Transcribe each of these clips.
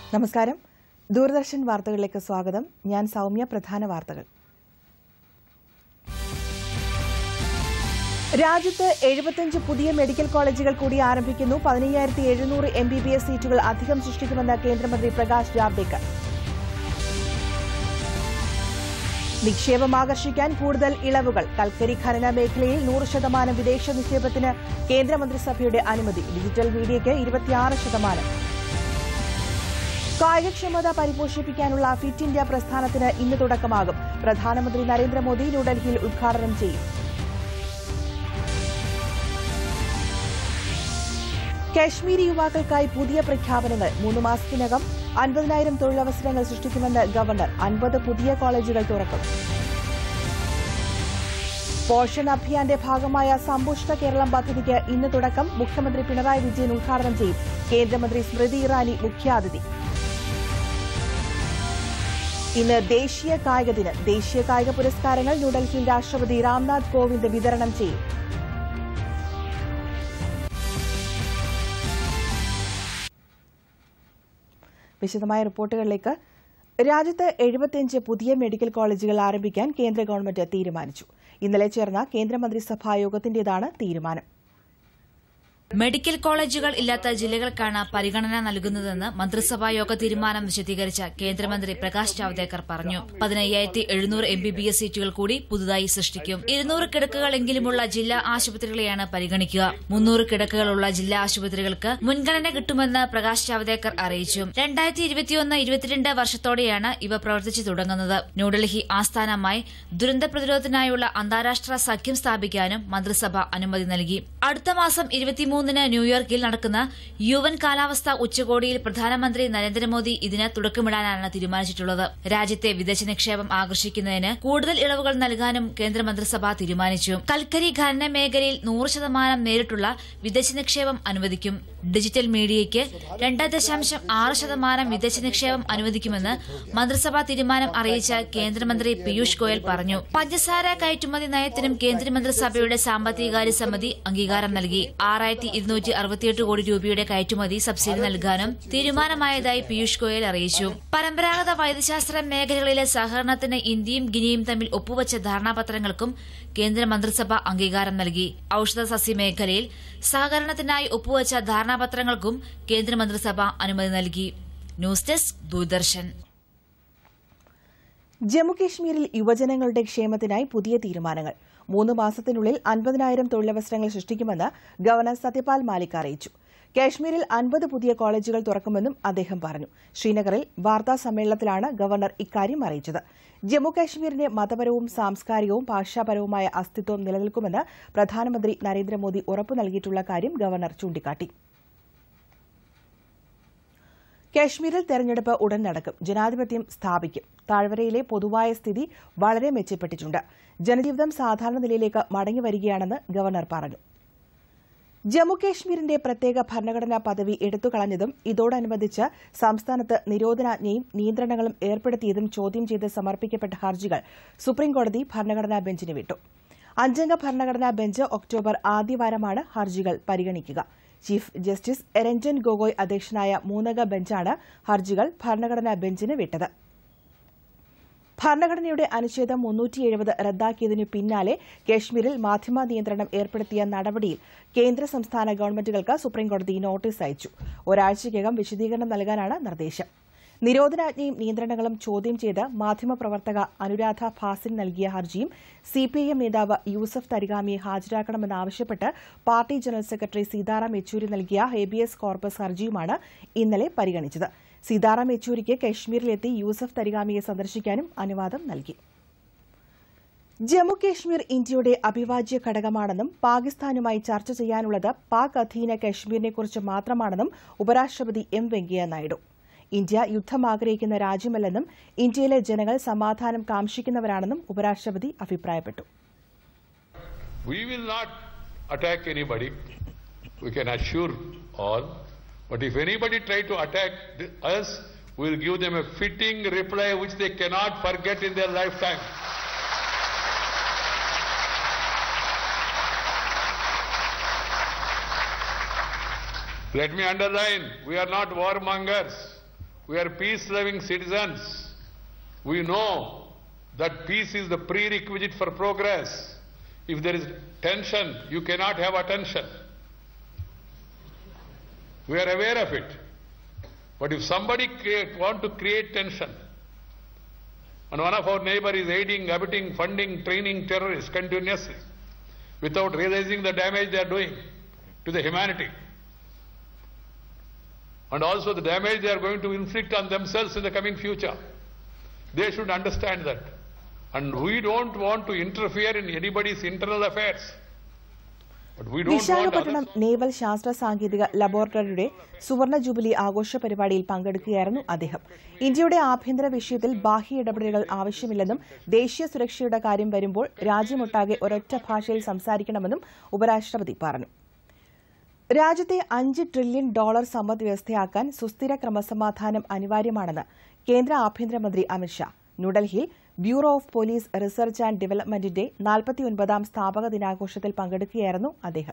നമസ്കാരം ദൂരദർശൻ വാർത്തകളിലേക്ക് സ്വാഗതം ഞാൻ സൗമ്യ പ്രധാന വാർത്തകൾ രാജ്യത്ത് എഴുപത്തിയഞ്ച് പുതിയ മെഡിക്കൽ കോളേജുകൾ കൂടി ആരംഭിക്കുന്നു പതിനയ്യായിരത്തി എഴുന്നൂറ് എം ബി ബി എസ് സീറ്റുകൾ അധികം സൃഷ്ടിക്കുമെന്ന് കേന്ദ്രമന്ത്രി പ്രകാശ് ജാവ്ദേക്കർ നിക്ഷേപം ആകർഷിക്കാൻ കൂടുതൽ ഇളവുകൾ കൽക്കരി ഖനന മേഖലയിൽ നൂറ് ശതമാനം വിദേശ നിക്ഷേപത്തിന് കേന്ദ്രമന്ത്രിസഭയുടെ അനുമതി ഡിജിറ്റൽ മീഡിയയ്ക്ക് ഇരുപത്തിയാറ് ശതമാനം കായികക്ഷമത പരിപോഷിപ്പിക്കാനുള്ള ഫിറ്റ് ഇന്ത്യ പ്രസ്ഥാനത്തിന് ഇന്ന് തുടക്കമാകും പ്രധാനമന്ത്രി നരേന്ദ്രമോദി ന്യൂഡൽഹിയിൽ ഉദ്ഘാടനം ചെയ്യും കാശ്മീരി യുവാക്കൾക്കായി പുതിയ പ്രഖ്യാപനങ്ങൾ മൂന്ന് മാസത്തിനകം അൻപതിനായിരം തൊഴിലവസരങ്ങൾ സൃഷ്ടിക്കുമെന്ന് ഗവർണർ അൻപത് പുതിയ കോളേജുകൾ തുറക്കും പോഷൺ അഭിയാന്റെ ഭാഗമായ സമ്പുഷ്ട കേരളം പദ്ധതിക്ക് ഇന്ന് തുടക്കം മുഖ്യമന്ത്രി പിണറായി വിജയൻ ഉദ്ഘാടനം ചെയ്യും കേന്ദ്രമന്ത്രി സ്മൃതി ഇറാനി മുഖ്യാതിഥി ഇന്ന് ദേശീയ കായിക ദിനം ദേശീയ കായിക പുരസ്കാരങ്ങൾ ന്യൂഡൽഹിയിൽ രാഷ്ട്രപതി രാംനാഥ് കോവിന്ദ് വിതരണം ചെയ്യും വിശദമായ റിപ്പോർട്ടുകളിലേക്ക് രാജ്യത്ത് എഴുപത്തിയഞ്ച് പുതിയ മെഡിക്കൽ കോളേജുകൾ ആരംഭിക്കാൻ കേന്ദ്ര ഗവൺമെന്റ് തീരുമാനിച്ചു ഇന്നലെ ചേർന്ന കേന്ദ്രമന്ത്രിസഭാ യോഗത്തിന്റേതാണ് തീരുമാനം മെഡിക്കൽ കോളേജുകൾ ഇല്ലാത്ത ജില്ലകൾക്കാണ് പരിഗണന നൽകുന്നതെന്ന് മന്ത്രിസഭാ യോഗ തീരുമാനം വിശദീകരിച്ച കേന്ദ്രമന്ത്രി പ്രകാശ് ജാവ്ദേക്കർ പറഞ്ഞു പതിനയ്യായിരത്തി എഴുന്നൂറ് എം ബി ബി എസ് സീറ്റുകൾ കൂടി പുതുതായി സൃഷ്ടിക്കും ഇരുന്നൂറ് കിടക്കുകളെങ്കിലുമുള്ള ജില്ലാ ആശുപത്രികളെയാണ് പരിഗണിക്കുക മുന്നൂറ് കിടക്കുകളുള്ള ജില്ലാ ആശുപത്രികൾക്ക് മുൻഗണന കിട്ടുമെന്ന് പ്രകാശ് ജാവ്ദേക്കർ അറിയിച്ചു രണ്ടായിരത്തി ഇരുപത്തിയൊന്ന് ഇരുപത്തിരണ്ട് വർഷത്തോടെയാണ് ഇവ പ്രവർത്തിച്ചു തുടങ്ങുന്നത് ന്യൂഡൽഹി ആസ്ഥാനമായി ദുരന്ത പ്രതിരോധത്തിനായുള്ള അന്താരാഷ്ട്ര സഖ്യം സ്ഥാപിക്കാനും മന്ത്രിസഭ അനുമതി നൽകി അടുത്ത മാസം ഇരുപത്തിമൂന്നിന് ന്യൂയോർക്കിൽ നടക്കുന്ന യു എൻ കാലാവസ്ഥാ ഉച്ചകോടിയിൽ പ്രധാനമന്ത്രി നരേന്ദ്രമോദി ഇതിന് തുടക്കമിടാനാണ് തീരുമാനിച്ചിട്ടുള്ളത് രാജ്യത്തെ വിദേശ നിക്ഷേപം ആകർഷിക്കുന്നതിന് കൂടുതൽ ഇളവുകൾ നൽകാനും കേന്ദ്രമന്ത്രിസഭ തീരുമാനിച്ചു കൽക്കരി ഖനന മേഖലയിൽ നൂറ് ശതമാനം നേരിട്ടുള്ള വിദേശ നിക്ഷേപം അനുവദിക്കും ഡിജിറ്റൽ മീഡിയയ്ക്ക് രണ്ട് ദശാംശം ആറ് ശതമാനം വിദേശ നിക്ഷേപം അനുവദിക്കുമെന്ന് മന്ത്രിസഭാ തീരുമാനം അറിയിച്ച കേന്ദ്രമന്ത്രി പീയൂഷ് ഗോയൽ പറഞ്ഞു പഞ്ചസാര കയറ്റുമതി നയത്തിനും കേന്ദ്രമന്ത്രിസഭയുടെ സാമ്പത്തികകാര്യ സമിതി അംഗീകാരം നൽകി ആറായിരത്തി ഇരുന്നൂറ്റി അറുപത്തിയെട്ട് കോടി രൂപയുടെ കയറ്റുമതി സബ്സിഡി നൽകാനും തീരുമാനമായതായി പീയൂഷ് ഗോയൽ അറിയിച്ചു പരമ്പരാഗത വൈദ്യശാസ്ത്ര മേഖലകളിലെ സഹകരണത്തിന് ഇന്ത്യയും ഗിനിയും തമ്മിൽ ഒപ്പുവച്ച ധാരണാപത്രങ്ങൾക്കും കേന്ദ്ര മന്ത്രിസഭ അംഗീകാരം നൽകി ഔഷധ സസ്യ മേഖലയിൽ സഹകരണത്തിനായി ഒപ്പുവച്ച ധാരണാപത്രങ്ങൾക്കും കേന്ദ്രമന്ത്രിസഭ അനുമതി നൽകി ന്യൂസ് ഡെസ്ക് ദൂരദർശൻ ജമ്മുകശ്മീരിൽ യുവജനങ്ങളുടെ ക്ഷേമത്തിനായി പുതിയ തീരുമാനങ്ങൾ മൂന്ന് മാസത്തിനുള്ളിൽ അൻപതിനായിരം തൊഴിലവസരങ്ങൾ സൃഷ്ടിക്കുമെന്ന് ഗവർണർ സത്യപാൽ മാലിക് അറിയിച്ചു കാശ്മീരിൽ അൻപത് പുതിയ കോളേജുകൾ തുറക്കുമെന്നും അദ്ദേഹം പറഞ്ഞു ശ്രീനഗറിൽ വാർത്താ സമ്മേളനത്തിലാണ് ഗവർണർ ഇക്കാര്യം അറിയിച്ചത് ജമ്മുകാശ്മീരിന്റെ മതപരവും സാംസ്കാരികവും ഭാഷാപരവുമായ അസ്തിത്വം നിലനിൽക്കുമെന്ന് പ്രധാനമന്ത്രി നരേന്ദ്രമോദി ഉറപ്പു നൽകിയിട്ടുള്ള കാര്യം ഗവർണർ ചൂണ്ടിക്കാട്ടി കാശ്മീരിൽ തെരഞ്ഞെടുപ്പ് ഉടൻ നടക്കും ജനാധിപത്യം സ്ഥാപിക്കും താഴ്വരയിലെ പൊതുവായ സ്ഥിതി വളരെ മെച്ചപ്പെട്ടിട്ടുണ്ട് ജനജീവിതം സാധാരണ നിലയിലേക്ക് മടങ്ങിവരികയാണെന്ന് ഗവർണർ പറഞ്ഞു ജമ്മുകാശ്മീരിന്റെ പ്രത്യേക ഭരണഘടനാ പദവി എടുത്തുകളഞ്ഞതും ഇതോടനുബന്ധിച്ച് സംസ്ഥാനത്ത് നിരോധനാജ്ഞയും നിയന്ത്രണങ്ങളും ഏർപ്പെടുത്തിയതും ചോദ്യം ചെയ്ത് സമർപ്പിക്കപ്പെട്ട ഹർജികൾ സുപ്രീംകോടതി ഭരണഘടനാ ബെഞ്ചിന് വിട്ടു അഞ്ചംഗ ഭരണഘടനാ ബെഞ്ച് ഒക്ടോബർ ആദ്യവാരമാണ് ഹർജികൾ പരിഗണിക്കുക ചീഫ് ജസ്റ്റിസ് രഞ്ജൻ ഗൊഗോയ് അധ്യക്ഷനായ മൂന്നംഗ ബെഞ്ചാണ് ഹർജികൾ ഭരണഘടനാ ബെഞ്ചിന് വിട്ടത് ഭരണഘടനയുടെ അനുച്ഛേദം മുന്നൂറ്റി എഴുപത് റദ്ദാക്കിയതിനു പിന്നാലെ കശ്മീരിൽ മാധ്യമ നിയന്ത്രണം ഏർപ്പെടുത്തിയ നടപടിയിൽ കേന്ദ്ര സംസ്ഥാന ഗവൺമെന്റുകൾക്ക് സുപ്രീംകോടതി നോട്ടീസ് അയച്ചു ഒരാഴ്ചയ്ക്കകം വിശദീകരണം നൽകാനാണ് നിർദ്ദേശം നിരോധനാജ്ഞയും നിയന്ത്രണങ്ങളും ചോദ്യം ചെയ്ത് മാധ്യമപ്രവർത്തക അനുരാധ ഭാസിൻ നൽകിയ ഹർജിയും സിപിഐഎം നേതാവ് യൂസഫ് തരിഗാമിയെ ഹാജരാക്കണമെന്നാവശ്യപ്പെട്ട് party general secretary Sitaram Yechury നൽകിയ ഹേബിയസ് കോർപ്പസ് ഹർജിയുമാണ് ഇന്നലെ പരിഗണിച്ചത് സീതാറാം യെച്ചൂരിക്ക് കശ്മീരിലെത്തി യൂസഫ് തരിഗാമിയെ സന്ദർശിക്കാനും അനുവാദം നൽകി ജമ്മുകശ്മീർ ഇന്ത്യയുടെ അവിഭാജ്യ ഘടകമാണെന്നും പാകിസ്ഥാനുമായി ചർച്ച ചെയ്യാനുള്ളത് പാക് അധീന കശ്മീരിനെക്കുറിച്ച് മാത്രമാണെന്നും ഉപരാഷ്ട്രപതി എം വെങ്കയ്യ നായിഡു ഇന്ത്യ യുദ്ധം ആഗ്രഹിക്കുന്ന രാജ്യമല്ലെന്നും ഇന്ത്യയിലെ ജനങ്ങൾ സമാധാനം കാംക്ഷിക്കുന്നവരാണെന്നും ഉപരാഷ്ട്രപതി അഭിപ്രായപ്പെട്ടു We will not attack anybody. We can assure all. But if anybody try to attack th- us, we will give them a fitting reply which they cannot forget in their lifetime. Let me underline, we are not warmongers. We are peace loving citizens. We know that peace is the prerequisite for progress. If there is tension, you cannot have attention. We are aware of it. But if somebody create, want to create tension, and one of our neighbor is aiding, abetting, funding, training terrorists continuously, without realizing the damage they are doing to the humanity, and also the damage they are going to inflict on themselves in the coming future. They should understand that. And we don't want to interfere in anybody's internal affairs. But we don't want Visakhapatnam others. Naval ശാസ്ത്ര സാങ്കേതിക ലബോറട്ടറിയുടെ സുവർണ jubilee ആഘോഷ പരിപാടിയിൽ പങ്കെടുക്കുകയായിരുന്നു അദ്ദേഹം ഇന്ത്യയുടെ ആഭ്യന്തര വിഷയത്തിൽ ബാഹ്യ ഇടപെടലുകൾ ആവശ്യമില്ലെന്നും ദേശീയ സുരക്ഷയുടെ കാര്യം വരുമ്പോൾ രാജ്യമൊട്ടാകെ ഒരൊറ്റ ഭാഷയിൽ സംസാരിക്കണമെന്നും ഉപരാഷ്ട്രപതി പറഞ്ഞു രാജ്യത്തെ അഞ്ച് ട്രില്യൺ ഡോളർ സമ്പദ് വ്യവസ്ഥയാക്കാൻ സുസ്ഥിര ക്രമസമാധാനം അനിവാര്യമാണെന്ന് കേന്ദ്ര ആഭ്യന്തരമന്ത്രി അമിത്ഷാ ന്യൂഡൽഹിയിൽ bureau of police research and ഡെവലപ്മെന്റിന്റെ നാൽപ്പത്തിയൊൻപതാം സ്ഥാപക ദിനാഘോഷത്തിൽ പങ്കെടുക്കുകയായിരുന്നു അദ്ദേഹം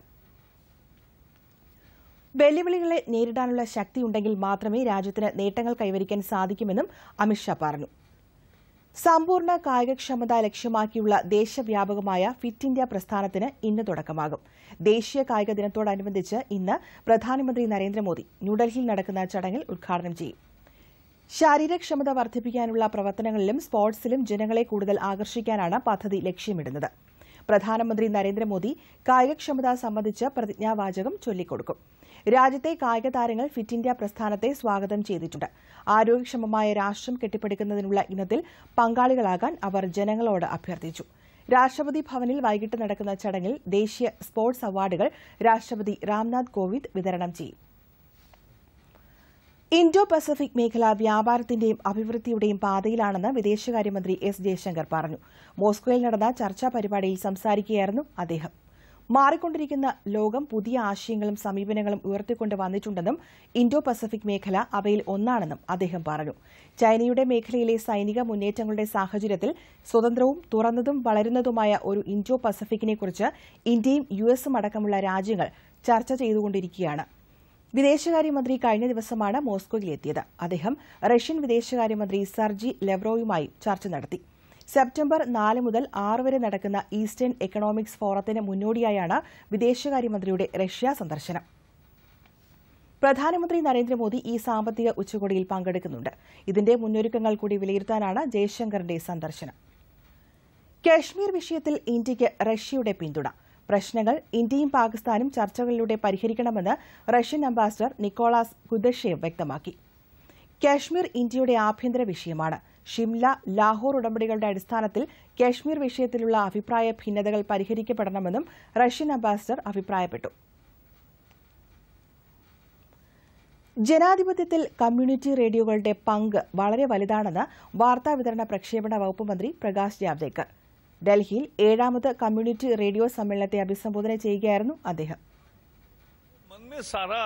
വെല്ലുവിളികളെ നേരിടാനുള്ള ശക്തിയുണ്ടെങ്കിൽ മാത്രമേ രാജ്യത്തിന് നേട്ടങ്ങൾ കൈവരിക്കാൻ സാധിക്കുമെന്നും അമിത്ഷാ പറഞ്ഞു സമ്പൂർണ്ണ കായികക്ഷമത ലക്ഷ്യമാക്കിയുള്ള ദേശവ്യാപകമായ ഫിറ്റ് ഇന്ത്യ പ്രസ്ഥാനത്തിന് ഇന്ന് തുടക്കമാകും ദേശീയ കായിക ദിനത്തോടനുബന്ധിച്ച് ഇന്ന് പ്രധാനമന്ത്രി നരേന്ദ്രമോദി ന്യൂഡൽഹിയിൽ നടക്കുന്ന ചടങ്ങിൽ ഉദ്ഘാടനം ചെയ്യും ശാരീരക്ഷമത വർദ്ധിപ്പിക്കാനുള്ള പ്രവർത്തനങ്ങളിലും സ്പോർട്സിലും ജനങ്ങളെ കൂടുതൽ ആകർഷിക്കാനാണ് പദ്ധതി ലക്ഷ്യമിടുന്നത് പ്രധാനമന്ത്രി നരേന്ദ്രമോദി കായികക്ഷമത സംബന്ധിച്ച് പ്രതിജ്ഞാവാചകം ചൊല്ലിക്കൊടുക്കും രാജ്യത്തെ കായിക താരങ്ങൾ ഫിറ്റ് ഇന്ത്യ പ്രസ്ഥാനത്തെ സ്വാഗതം ചെയ്തിട്ടുണ്ട് ആരോഗ്യക്ഷമമായ രാഷ്ട്രം കെട്ടിപ്പടുക്കുന്നതിനുള്ള ഇനത്തിൽ പങ്കാളികളാകാൻ അവർ ജനങ്ങളോട് അഭ്യർത്ഥിച്ചു രാഷ്ട്രപതി ഭവനിൽ വൈകിട്ട് നടക്കുന്ന ചടങ്ങിൽ ദേശീയ സ്പോർട്സ് അവാർഡുകൾ രാഷ്ട്രപതി രാംനാഥ് കോവിന്ദ് വിതരണം ചെയ്യും ഇൻഡോ പസഫിക് മേഖല വ്യാപാരത്തിന്റെയും അഭിവൃദ്ധിയുടെയും പാതയിലാണെന്ന് വിദേശകാര്യമന്ത്രി എസ് ജയശങ്കർ പറഞ്ഞു മോസ്കോയിൽ നടന്ന ചർച്ചാ പരിപാടിയിൽ സംസാരിക്കുകയായിരുന്നു അദ്ദേഹം മാറിക്കൊണ്ടിരിക്കുന്ന ലോകം പുതിയ ആശയങ്ങളും സമീപനങ്ങളും ഉയർത്തിക്കൊണ്ട് വന്നിട്ടുണ്ടെന്നും ഇൻഡോ പസഫിക് മേഖല അവയിൽ ഒന്നാണെന്നും അദ്ദേഹം പറഞ്ഞു ചൈനയുടെ മേഖലയിലെ സൈനിക മുന്നേറ്റങ്ങളുടെ സാഹചര്യത്തിൽ സ്വതന്ത്രവും തുറന്നതും വളരുന്നതുമായ ഒരു ഇൻഡോ പസഫിക്കിനെക്കുറിച്ച് ഇന്ത്യയും യു എസും അടക്കമുള്ള രാജ്യങ്ങൾ ചർച്ച ചെയ്തുകൊണ്ടിരിക്കുകയാണ് വിദേശകാര്യമന്ത്രി കഴിഞ്ഞ ദിവസമാണ് മോസ്കോയിലെത്തിയത് അദ്ദേഹം റഷ്യൻ വിദേശകാര്യമന്ത്രി സർജി ലെവ്രോയുമായി ചർച്ച നടത്തി സെപ്റ്റംബർ നാല് മുതൽ ആറ് വരെ നടക്കുന്ന ഈസ്റ്റേൺ എക്കണോമിക്സ് ഫോറത്തിന് മുന്നോടിയായാണ് വിദേശകാര്യമന്ത്രിയുടെ റഷ്യ സന്ദർശനം പ്രധാനമന്ത്രി നരേന്ദ്രമോദി ഈ സാമ്പത്തിക ഉച്ചകോടിയിൽ പങ്കെടുക്കുന്നുണ്ട് ഇതിന്റെ മുന്നൊരുക്കങ്ങൾ കൂടി വിലയിരുത്താനാണ് ജയശങ്കറിന്റെ സന്ദർശനം കശ്മീർ വിഷയത്തിൽ ഇന്ത്യയ്ക്ക് റഷ്യയുടെ പിന്തുണ പ്രശ്നങ്ങൾ ഇന്ത്യയും പാകിസ്ഥാനും ചർച്ചകളിലൂടെ പരിഹരിക്കണമെന്ന് റഷ്യൻ അംബാസഡർ നിക്കോളാസ് കുദഷേവ് വ്യക്തമാക്കി കാശ്മീർ ഇന്ത്യയുടെ ആഭ്യന്തര വിഷയമാണ് ഷിംല ലാഹോർ ഉടമ്പടികളുടെ അടിസ്ഥാനത്തിൽ കാശ്മീർ വിഷയത്തിലുള്ള അഭിപ്രായ ഭിന്നതകൾ പരിഹരിക്കപ്പെടണമെന്നും റഷ്യൻ അംബാസഡർ അഭിപ്രായപ്പെട്ടു ജനാധിപത്യത്തിൽ കമ്മ്യൂണിറ്റി റേഡിയോകളുടെ പങ്ക് വളരെ വലുതാണെന്ന് വാർത്താവിതരണ പ്രക്ഷേപണ വകുപ്പ് മന്ത്രി പ്രകാശ് ജാവ്ദേക്കർ ഡൽഹിയിൽ ഏഴാമത് കമ്മ്യൂണിറ്റി റേഡിയോ സമ്മേളനത്തെ അഭിസംബോധന ചെയ്യുകയായിരുന്നു അദ്ദേഹം मन में सारा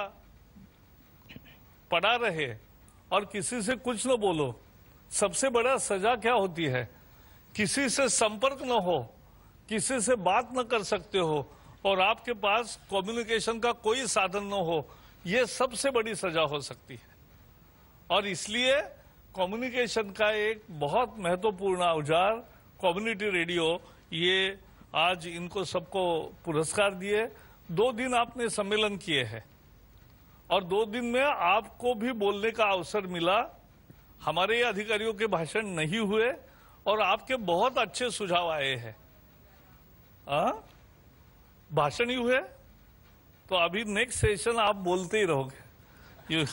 पड़ा रहे और किसी से कुछ न बोलो सबसे बड़ा सजा क्या होती है किसी से संपर्क न हो किसी से बात न कर सकते हो और आपके पास कम्युनिकेशन का कोई साधन न हो ये सबसे बड़ी सजा हो सकती है और इसलिए कम्युनिकेशन का एक बहुत महत्वपूर्ण औजार कम्युनिटी रेडियो ये आज इनको सबको पुरस्कार दिए दो दिन आपने सम्मेलन किए हैं और दो दिन में आपको भी बोलने का अवसर मिला हमारे अधिकारियों के भाषण नहीं हुए और आपके बहुत अच्छे सुझाव आए हैं हाँ? भाषण ही हुए तो अभी नेक्स्ट सेशन आप बोलते ही रहोगे You-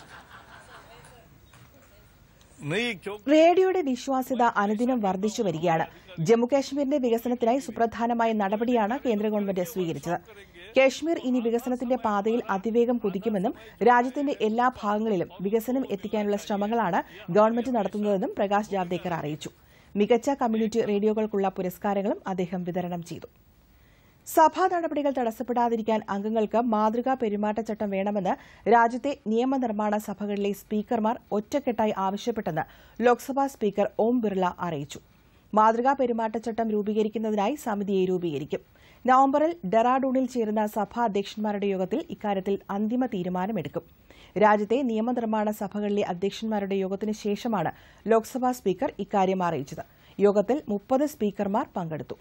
नहीं क्यों റേഡിയോയുടെ വിശ്വാസ്യത അനുദിനം വർദ്ധിച്ചു വരികയാണ് ജമ്മുകാശ്മീരിന്റെ വികസനത്തിനായി സുപ്രധാനമായ നടപടിയാണ് കേന്ദ്ര ഗവൺമെന്റ് സ്വീകരിച്ചത് കാശ്മീർ ഇനി വികസനത്തിന്റെ പാതയിൽ അതിവേഗം കുതിക്കുമെന്നും രാജ്യത്തിന്റെ എല്ലാ ഭാഗങ്ങളിലും വികസനം എത്തിക്കാനുള്ള ശ്രമങ്ങളാണ് ഗവൺമെന്റ് നടത്തുന്നതെന്നും പ്രകാശ് ജാവ്ദേക്കർ അറിയിച്ചു മികച്ച കമ്മ്യൂണിറ്റി റേഡിയോകൾക്കുള്ള പുരസ്കാരങ്ങളും അദ്ദേഹം വിതരണം ചെയ്തു സഭാ നടപടികൾ തടസ്സപ്പെടാതിരിക്കാൻ അംഗങ്ങൾക്ക് മാതൃകാ പെരുമാറ്റച്ചട്ടം വേണമെന്ന് രാജ്യത്തെ നിയമനിർമ്മാണ സഭകളിലെ സ്പീക്കർമാർ ഒറ്റക്കെട്ടായി ആവശ്യപ്പെട്ടെന്ന് ലോക്സഭാ സ്പീക്കർ ഓം ബിർള അറിയിച്ചു മാതൃകാ പെരുമാറ്റച്ചട്ടം രൂപീകരിക്കുന്നതിനായി സമിതിയെ രൂപീകരിക്കും നവംബറിൽ ഡെറാഡൂണിൽ ചേരുന്ന സഭാ അധ്യക്ഷന്മാരുടെ യോഗത്തിൽ ഇക്കാര്യത്തിൽ അന്തിമ തീരുമാനമെടുക്കും രാജ്യത്തെ നിയമനിർമ്മാണ സഭകളിലെ അധ്യക്ഷന്മാരുടെ യോഗത്തിന് ശേഷമാണ് ലോക്സഭാ സ്പീക്കർ ഇക്കാര്യം അറിയിച്ചത് യോഗത്തിൽ മുപ്പത് സ്പീക്കർമാർ പങ്കെടുത്തു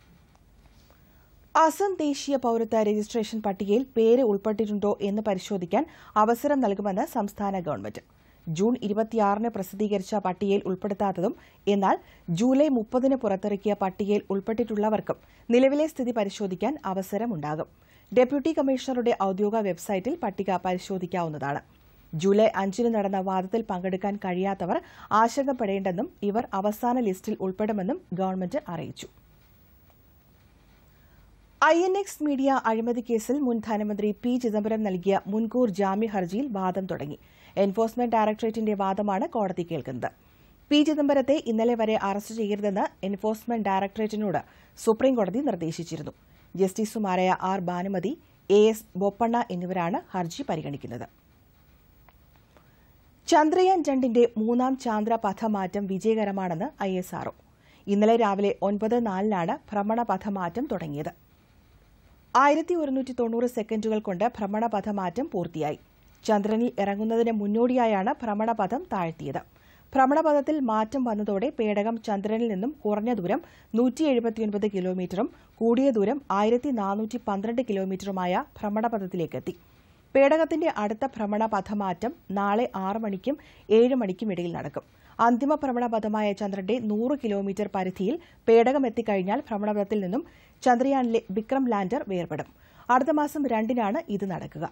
അസം ദേശീയ പൌരത്വ രജിസ്ട്രേഷൻ പട്ടികയിൽ പേര് ഉൾപ്പെട്ടിട്ടുണ്ടോ എന്ന് പരിശോധിക്കാൻ അവസരം നൽകുമെന്ന് സംസ്ഥാന ഗവൺമെന്റ് ജൂൺ ഇരുപത്തിയാറിന് പ്രസിദ്ധീകരിച്ച പട്ടികയിൽ ഉൾപ്പെടുത്താത്തതും എന്നാൽ ജൂലൈ മുപ്പതിന് പുറത്തിറക്കിയ പട്ടികയിൽ ഉൾപ്പെട്ടിട്ടുള്ളവർക്കും നിലവിലെ സ്ഥിതി പരിശോധിക്കാൻ അവസരമുണ്ടാകും ഡെപ്യൂട്ടി കമ്മീഷണറുടെ ഔദ്യോഗിക വെബ്സൈറ്റിൽ പട്ടിക പരിശോധിക്കാവുന്നതാണ് ജൂലൈ അഞ്ചിന് നടന്ന വാദത്തിൽ പങ്കെടുക്കാൻ കഴിയാത്തവർ ആശങ്കപ്പെടേണ്ടെന്നും ഇവർ അവസാന ലിസ്റ്റിൽ ഉൾപ്പെടുമെന്നും ഗവൺമെന്റ് അറിയിച്ചു ഐ എൻ എക്സ് മീഡിയ അഴിമതി കേസിൽ മുൻ ധനമന്ത്രി പി ചിദംബരം നൽകിയ മുൻകൂർ ജാമ്യ ഹർജിയിൽ വാദം തുടങ്ങി എൻഫോഴ്സ്മെന്റ് ഡയറക്ടറേറ്റിന്റെ വാദമാണ് കോടതി കേൾക്കുന്നത് പി ചിദംബരത്തെ ഇന്നലെ വരെ അറസ്റ്റ് ചെയ്യരുതെന്ന് എൻഫോഴ്സ്മെന്റ് ഡയറക്ടറേറ്റിനോട് സുപ്രീംകോടതി നിർദ്ദേശിച്ചിരുന്നു ജസ്റ്റിസുമാരായ R Bhanumathi A S Bopanna എന്നിവരാണ് ഹർജി പരിഗണിക്കുന്നത് ചന്ദ്രയാൻ രണ്ടിന്റെ മൂന്നാം ചാന്ദ്ര പഥമാറ്റം വിജയകരമാണെന്ന് ഐ എസ് ആർഒ ഇന്നലെ രാവിലെ ഒൻപത് നാലിനാണ് ഭ്രമണപഥമാറ്റം തുടങ്ങിയത് ആയിരത്തി ഒരുന്നൂറ്റി തൊണ്ണൂറ് സെക്കൻഡുകൾ കൊണ്ട് ഭ്രമണപഥമാറ്റം പൂർത്തിയായി ചന്ദ്രനിൽ ഇറങ്ങുന്നതിന് മുന്നോടിയായാണ് ഭ്രമണപഥം താഴ്ത്തിയത് ഭ്രമണപഥത്തിൽ മാറ്റം വന്നതോടെ പേടകം ചന്ദ്രനിൽ നിന്നും കുറഞ്ഞ ദൂരം നൂറ്റി എഴുപത്തിയൊൻപത് കിലോമീറ്ററും കൂടിയ ദൂരം ആയിരത്തി നാനൂറ്റി പന്ത്രണ്ട് കിലോമീറ്ററുമായ ഭ്രമണപഥത്തിലേക്കെത്തി പേടകത്തിന്റെ അടുത്ത ഭ്രമണപഥമാറ്റം നാളെ ആറ് മണിക്കും ഏഴ് മണിക്കും ഇടയിൽ നടക്കും അന്തിമ ഭ്രമണപഥമായ ചന്ദ്രന്റെ നൂറ് കിലോമീറ്റർ പരിധിയിൽ പേടകം എത്തിക്കഴിഞ്ഞാൽ ഭ്രമണപഥത്തിൽ നിന്നും ചന്ദ്രയാനിലെ വിക്രം ലാൻഡർ വേർപെടും അടുത്ത മാസം രണ്ടിനാണ് ഇത് നടക്കുക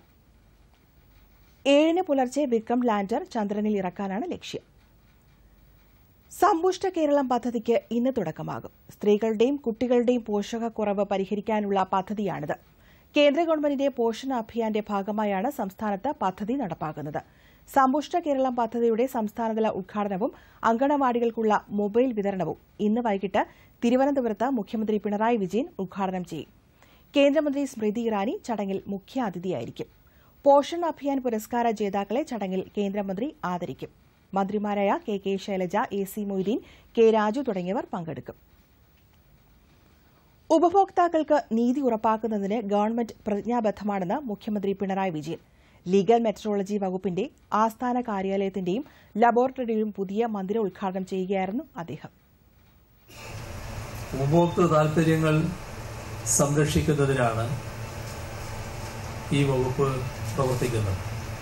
ഏഴിന് പുലർച്ചെ വിക്രം ലാൻഡർ ചന്ദ്രനിൽ ഇറക്കാനാണ് ലക്ഷ്യം സമ്പുഷ്ട കേരളം പദ്ധതിക്ക് ഇന്ന് തുടക്കമാകും സ്ത്രീകളുടെയും കുട്ടികളുടെയും പോഷകക്കുറവ് പരിഹരിക്കാനുള്ള പദ്ധതിയാണിത് കേന്ദ്ര ഗവൺമെന്റിന്റെ പോഷണ അഭിയാന്റെ ഭാഗമായാണ് സംസ്ഥാനത്ത് പദ്ധതി നടപ്പാക്കുന്നത് സമ്പുഷ്ട കേരളം പദ്ധതിയുടെ സംസ്ഥാനതല ഉദ്ഘാടനവും അങ്കണവാടികൾക്കുള്ള മൊബൈൽ വിതരണവും ഇന്ന് വൈകിട്ട് തിരുവനന്തപുരത്ത് മുഖ്യമന്ത്രി പിണറായി വിജയൻ ഉദ്ഘാടനം ചെയ്യും കേന്ദ്രമന്ത്രി സ്മൃതി ഇറാനി ചടങ്ങിൽ മുഖ്യാതിഥിയായിരിക്കും പോഷൺ അഭിയാൻ പുരസ്കാര ജേതാക്കളെ ചടങ്ങിൽ കേന്ദ്രമന്ത്രി ആദരിക്കും മന്ത്രിമാരായ K K Shailaja A C Moideen K Raju തുടങ്ങിയവർ പങ്കെടുക്കും ഉപഭോക്താക്കൾക്ക് നീതി ഉറപ്പാക്കുന്നതിന് ഗവൺമെന്റ് പ്രതിജ്ഞാബദ്ധമാണെന്ന് മുഖ്യമന്ത്രി പിണറായി വിജയൻ ലീഗൽ മെട്രോളജി വകുപ്പിന്റെ ആസ്ഥാന കാര്യാലയത്തിന്റെയും ലബോറട്ടറിയുടെയും പുതിയ മന്ദിരം ഉദ്ഘാടനം ചെയ്യുകയായിരുന്നു അദ്ദേഹം ഉപഭോക്തൃ താൽപര്യങ്ങൾ സംരക്ഷിക്കുന്നതിനാണ് ഈ വകുപ്പ് പ്രവർത്തിക്കുന്നത്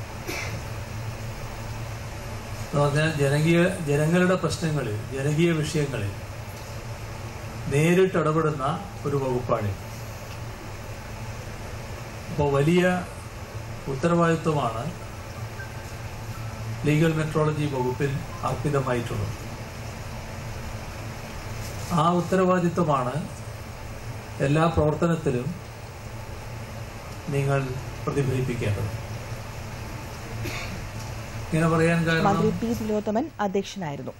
എന്ന് പറഞ്ഞാൽ ജനകീയ ജനങ്ങളുടെ പ്രശ്നങ്ങളിൽ ജനകീയ വിഷയങ്ങളിൽ നേരിട്ട് ഇടപെടുന്ന ഒരു വകുപ്പാണ് അപ്പോൾ വലിയ ഉത്തരവാദിത്വമാണ് ലീഗൽ മെട്രോളജി വകുപ്പിൽ അർപ്പിതമായിട്ടുള്ളത് ആ ഉത്തരവാദിത്വമാണ് എല്ലാ പ്രവർത്തനത്തിലും നിങ്ങൾ പ്രതിഫലിപ്പിക്കേണ്ടത് ഇങ്ങനെ പറയാൻ കാരണം മന്ത്രി പി തിലോത്തമൻ അധ്യക്ഷനായിരുന്നു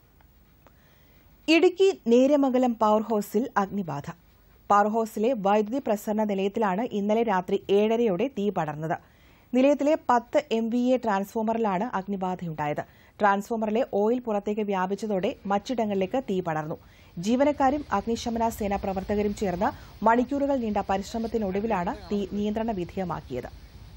ഇടുക്കി നേര്യമംഗലം പവർ ഹൌസിൽ അഗ്നിബാധ പവർ ഹൌസിലെ വൈദ്യുതി പ്രസരണ നിലയത്തിലാണ് ഇന്നലെ രാത്രി ഏഴരയോടെ തീ പടർന്നത് നിലയത്തിലെ പത്ത് എം വി എ ട്രാൻസ്ഫോമറിലാണ് അഗ്നിബാധയുണ്ടായത് ട്രാൻസ്ഫോമറിലെ ഓയിൽ പുറത്തേക്ക് വ്യാപിച്ചതോടെ മറ്റിടങ്ങളിലേക്ക് തീ പടർന്നു ജീവനക്കാരും അഗ്നിശമന സേന പ്രവർത്തകരും ചേർന്ന് മണിക്കൂറുകൾ നീണ്ട പരിശ്രമത്തിനൊടുവിലാണ് തീ നിയന്ത്രണ വിധേയമാക്കിയത്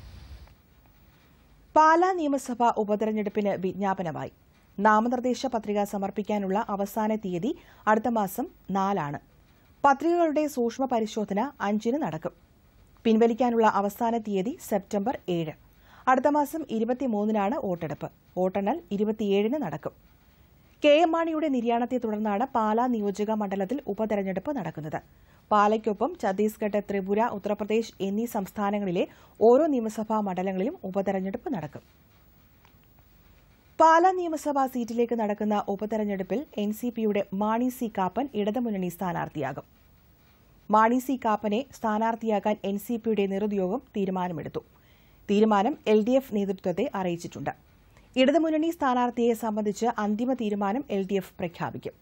പാലാ നിയമസഭാ ഉപതെരഞ്ഞെടുപ്പിന് വിജ്ഞാപനമായി നാമനിർദ്ദേശ പത്രിക സമർപ്പിക്കാനുള്ള അവസാന തീയതി അടുത്ത മാസം നാലാണ് പത്രികകളുടെ സൂക്ഷ്മ പരിശോധന അഞ്ചിന് നടക്കും പിൻവലിക്കാനുള്ള അവസാന തീയതി സെപ്റ്റംബർ ഏഴ് അടുത്ത മാസം ഇരുപത്തിമൂന്നിനാണ് വോട്ടെടുപ്പ് വോട്ടെണ്ണൽ ഇരുപത്തിയേഴിന് നടക്കും കെ എം മാണിയുടെ നിര്യാണത്തെ തുടർന്നാണ് പാലാ നിയോജക മണ്ഡലത്തിൽ ഉപതെരഞ്ഞെടുപ്പ് നടക്കുന്നത് പാലയ്ക്കൊപ്പം ഛത്തീസ്ഗഡ് ത്രിപുര ഉത്തർപ്രദേശ് എന്നീ സംസ്ഥാനങ്ങളിലെ ഓരോ നിയമസഭാ മണ്ഡലങ്ങളിലും ഉപതെരഞ്ഞെടുപ്പ് നടക്കും പാലാ നിയമസഭാ സീറ്റിലേക്ക് നടക്കുന്ന ഉപതെരഞ്ഞെടുപ്പിൽ എൻ സി പിയുടെ മാണി സി കാപ്പൻ ഇടതുമുന്നണി സ്ഥാനാർത്ഥിയാകും മാണി സി കാപ്പനെ സ്ഥാനാർത്ഥിയാക്കാൻ എൻ സി പിയുടെ നേതൃയോഗം തീരുമാനമെടുത്തു തീരുമാനം എൽ ഡി എഫ് നേതൃത്വത്തെ അറിയിച്ചിട്ടുണ്ട് ഇടതുമുന്നണി സ്ഥാനാർത്ഥിയെ സംബന്ധിച്ച് അന്തിമ തീരുമാനം എൽ ഡി എഫ് പ്രഖ്യാപിക്കും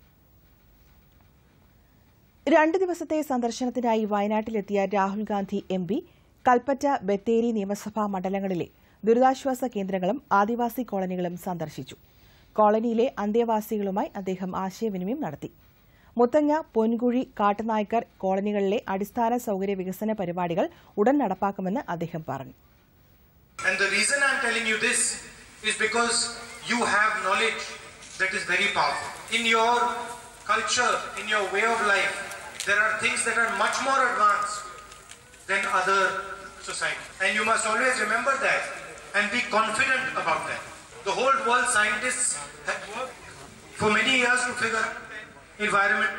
രണ്ട് ദിവസത്തെ സന്ദർശനത്തിനായി വയനാട്ടിലെത്തിയ രാഹുൽ ഗാന്ധി എം പി കൽപ്പറ്റ ബത്തേരി നിയമസഭാ മണ്ഡലങ്ങളിലെ ദുരിതാശ്വാസ കേന്ദ്രങ്ങളും ആദിവാസി കോളനികളും സന്ദർശിച്ചു കോളനിയിലെ അന്തേവാസികളുമായി അദ്ദേഹം ആശയവിനിമയം നടത്തി മുത്തങ്ങ പൊൻകുഴി കാട്ടുനായ്ക്കർ കോളനികളിലെ അടിസ്ഥാന സൌകര്യ വികസന പരിപാടികൾ ഉടൻ നടപ്പാക്കുമെന്ന് അദ്ദേഹം പറഞ്ഞു And the reason I'm telling telling you this is because you have knowledge that is very powerful. In your culture, in your way of life, there are things that are much more advanced than other societies. And you must always remember that and be confident about that. The whole world scientists have worked for many years to figure out environment